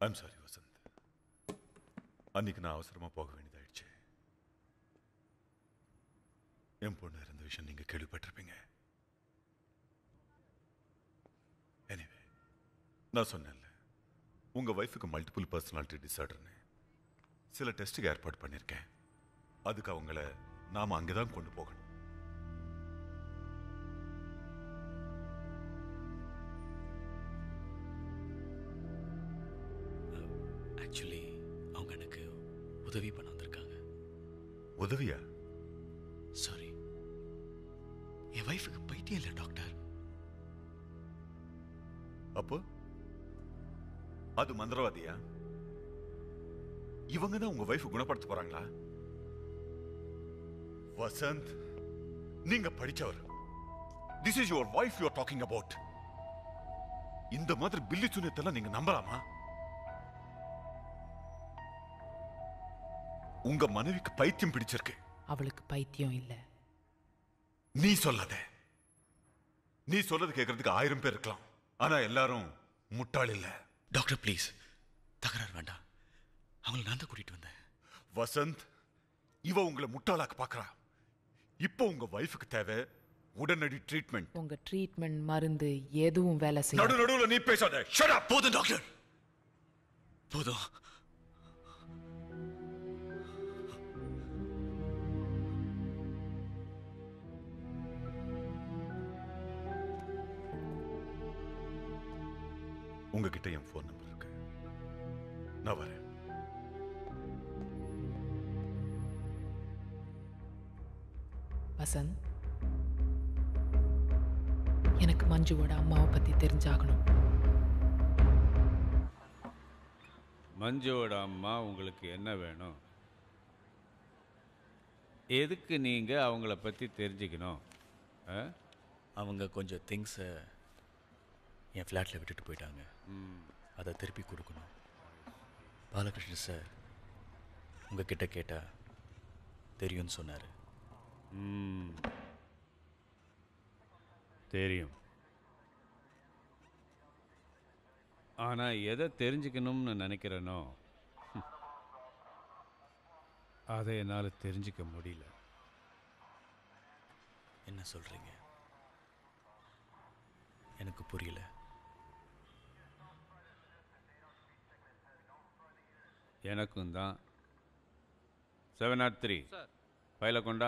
I'm sorry Vasanth அன்னைக்கு நான் அவசரமா போக வேண்டியதாயிடுச்சு என் பொண்ணு இருந்த விஷயம் நீங்க கேள்விப்பட்டிருப்பீங்க எனிவே நான் சொன்னேன்ல உங்க ஒய்ஃபுக்கு மல்டிபிள் பர்சனாலிட்டி டிசார்டர்னு சில டெஸ்ட்டுக்கு ஏற்பாடு பண்ணியிருக்கேன் அதுக்கு அவங்கள நாம அங்கதான் கொண்டு போகணும் ஆக்சுவலி அவங்க எனக்கு உதவி பண்ண வந்திருக்காங்க உதவியா சாரி என் வைஃபுக்கு பைத்தியம் இல்லை டாக்டர் அப்போ அது மந்திரவாதியா இவங்க தான் உங்க வைஃப் குணப்படுத்த போறாங்களா வசந்த் நீங்க படிச்சவர் this is your wife you are talking about இந்த மாதிரி பில்லி சுனியத்தெல்லாம் நீங்க நம்பலாமா உங்க மனைவிக்கு பைத்தியம் பிடிச்சிருக்கு அவளுக்கு பைத்தியம் இல்லை நீ சொல்லாத நீ சொல்றது கேட்கறதுக்கு ஆயிரம் பேர் இருக்கலாம் ஆனா எல்லாரும் முட்டாள் இல்ல டாக்டர் ப்ளீஸ் தகராறு வேண்டாம் அவங்கள நான் தான் கூட்டிட்டு வந்தேன் வசந்த் இவ உங்களை முட்டாளாக்க பாக்குறா இப்போ உங்க வைஃபுக்கு தேவை உடனடி ட்ரீட்மெண்ட் உங்க ட்ரீட்மெண்ட் மருந்து எதுவும் வேலை நடு செய்யும் நடுவுல நீ பேசாத ஷட் அப் போதும் டாக்டர் போதும் உங்ககிட்ட என் ஃபோன் நம்பர் இருக்கு நான் வரேன் வசந்த் எனக்கு மஞ்சுவோட அம்மாவை பத்தி தெரிஞ்சாகணும் மஞ்சுவோட அம்மா உங்களுக்கு என்ன வேணும் எதுக்கு நீங்க அவங்கள பத்தி தெரிஞ்சுக்கணும் ஆ? அவங்க கொஞ்சம் திங்ஸை என் ஃப்ளாட்டில் விட்டுட்டு போயிட்டாங்க அதை திருப்பி கொடுக்கணும் பாலகிருஷ்ணன் சார் உங்ககிட்ட கேட்டா தெரியும்னு சொன்னார் ம். தெரியும் ஆனா எதை தெரிஞ்சுக்கணும்னு நினைக்கிறேனோ ஹம், அதை என்னால் தெரிஞ்சுக்க முடியல என்ன சொல்கிறீங்க எனக்கு புரியல எனக்கும் தான் செவன் நாட் த்ரீ ஃபைல கொண்டா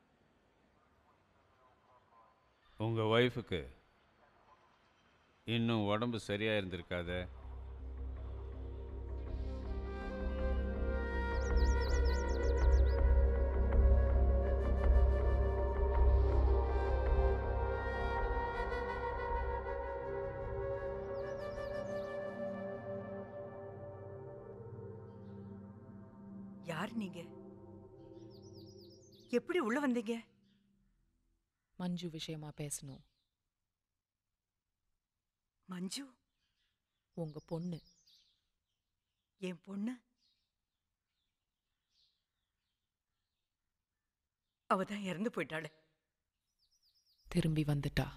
உங்கள் ஒய்ஃபுக்கு இன்னும் உடம்பு சரியாக இருந்திருக்காதே யார் நீங்க எப்படி உள்ள வந்தீங்க மஞ்சு விஷயமா பேசணும் மஞ்சு உங்க பொண்ணு என் பொண்ணு அவ தான் இறந்து போயிட்டாளே திரும்பி வந்துட்டா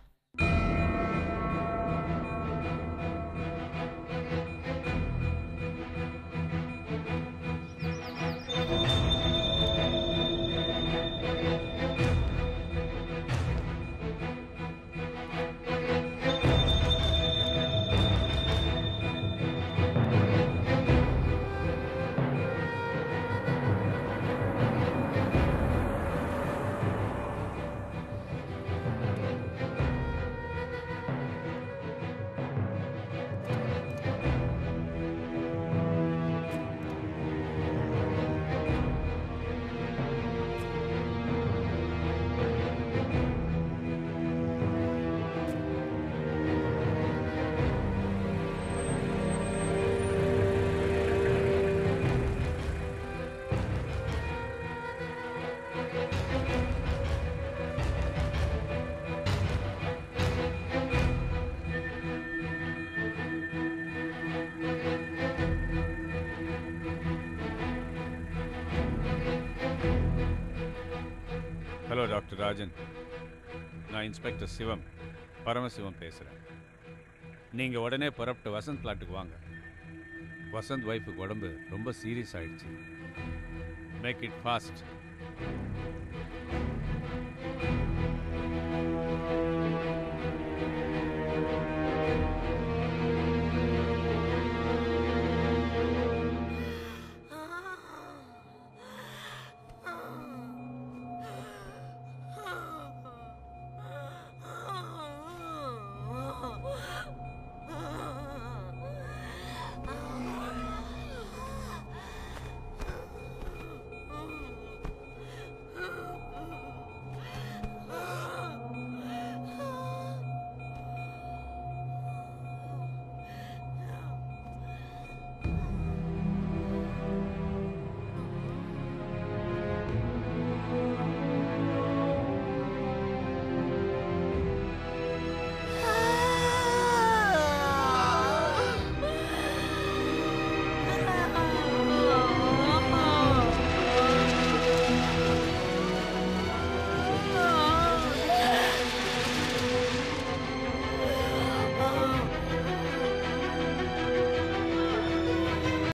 ஹலோ டாக்டர் ராஜன் நான் இன்ஸ்பெக்டர் சிவம் பரமசிவம் பேசுகிறேன் நீங்கள் உடனே புறப்பட்டு வசந்த் பிளாட்டுக்கு வாங்க வசந்த் ஒய்ஃபுக்கு உடம்பு ரொம்ப சீரியஸ் ஆயிடுச்சு மேக் இட் ஃபாஸ்ட்